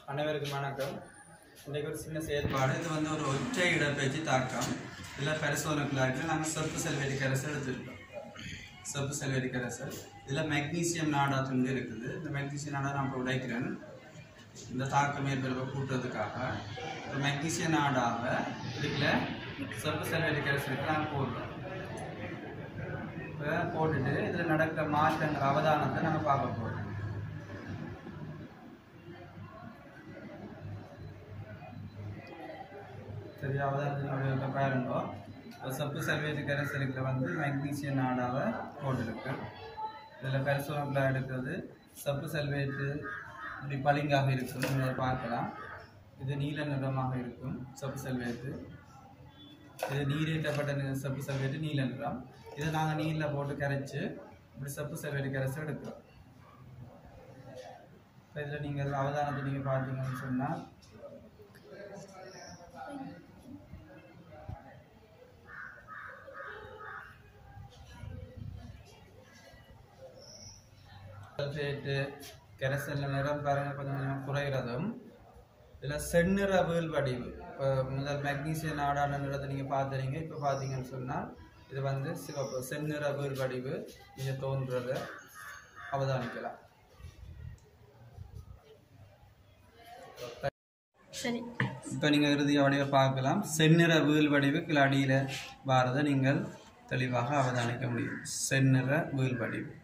அனைவருக்கும் வணக்கம் இன்றைக்கு ஒரு சின்ன செயல்பாடு இது வந்து ஒரு ஒற்றை இடப்பெயர்ச்சி தாக்கம் இதில் பெரசோனுக்குள்ளாக்கில் நாங்கள் செப்பு செல்வேரி கரைசல் எடுத்துருக்கோம் செப்பு செல்வேரி கரைசல் இதில் மெக்னீசியம் நாடா துண்டு இருக்குது இந்த மெக்னீசியம் நாடா நான் இப்போ உடைக்கிறேன் இந்த தாக்கம் ஏற்படுவ கூட்டுறதுக்காக ஒரு மெக்னீசியம் நாடாவை இதில் செப்பு செல்வேரி கரைசலுக்கு நாங்கள் போடுறோம் இப்போ போட்டுட்டு இதில் நடக்கிற மாற்றங்கள் அவதானத்தை நாங்கள் பார்க்க போகிறோம் சரியா அவதானத்தினுடைய பாருங்க ஒரு சப்பு சல்வேட் கரைசலுக்கில் வந்து மெக்னீசியம் நாடாவை போட்டிருக்கு இதில் பெரசோனப்பில் எடுக்கிறது சப்பு சல்வேட்டு இப்படி பளிங்காக இருக்கும் நீங்கள் பார்க்கலாம் இது நீல நிறமாக இருக்கும் சப்பு சல்வேட்டு இது நீரேற்றப்பட்ட நி- சப்பு சல்வேட்டு நீல நிறம் இதை நாங்கள் நீரில் போட்டு கரைச்சி இப்படி சப்பு சல்வேட்டு கரைச்சி எடுக்கிறோம் இப்போ இதில் நீங்கள் அவதானத்தை நீங்கள் பார்த்தீங்கன்னு சொன்னால் சல்ஃபேட்டு கரைசலில் நிறம் பாருங்க கொஞ்சம் கொஞ்சம் குறைகிறதும் இதில் செந்நிற வீழ் வடிவு இப்போ முதல் மெக்னீசியம் நாடான நிறத்தை நீங்கள் பார்த்துறீங்க இப்போ பார்த்தீங்கன்னு சொன்னால் இது வந்து சிவப்பு செந்நிற வீழ் வடிவு இங்கே தோன்றதை அவதானிக்கலாம் சரி இப்போ நீங்கள் இறுதி வடிவை பார்க்கலாம் செந்நிற வீழ் வடிவுக்கு அடியில் வாரதை நீங்கள் தெளிவாக அவதானிக்க முடியும் செந்நிற வீழ் வடிவு